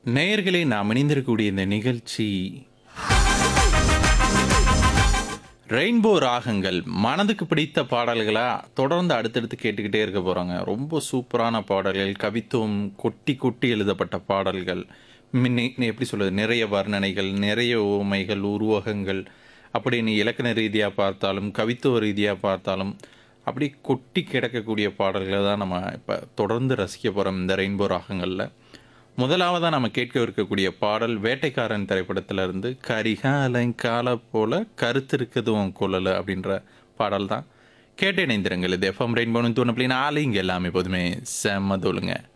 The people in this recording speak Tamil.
நேயர்களே நாம் இணைந்திருக்கக்கூடிய இந்த நிகழ்ச்சி ரெயின்போ ராகங்கள் மனதுக்கு பிடித்த பாடல்களா தொடர்ந்து அடுத்தடுத்து கேட்டுக்கிட்டே இருக்க போகிறாங்க ரொம்ப சூப்பரான பாடல்கள் கவித்துவம் கொட்டி கொட்டி எழுதப்பட்ட பாடல்கள் மின்னி- எப்படி சொல்றது நிறைய வர்ணனைகள் நிறைய உவமைகள் உருவகங்கள் அப்படி நீ இலக்கண ரீதியாக பார்த்தாலும் கவித்துவ ரீதியாக பார்த்தாலும் அப்படி கொட்டி கிடக்கக்கூடிய பாடல்களை தான் நம்ம இப்போ தொடர்ந்து ரசிக்க போகிறோம் இந்த ரெயின்போ ராகங்களில் முதலாவதாக நம்ம கேட்க இருக்கக்கூடிய பாடல் வேட்டைக்காரன் திரைப்படத்திலிருந்து கரிகாலை கால போல கருத்திருக்குது உன் குழல் அப்படின்ற பாடல் தான் கேட்டு இணைந்திருங்கள் இது எஃப்எம் ரெயின்போன்னு தோணு அப்படின்னு ஆளு இங்கே எல்லாமே எப்போதுமே செம்ம தோலுங்க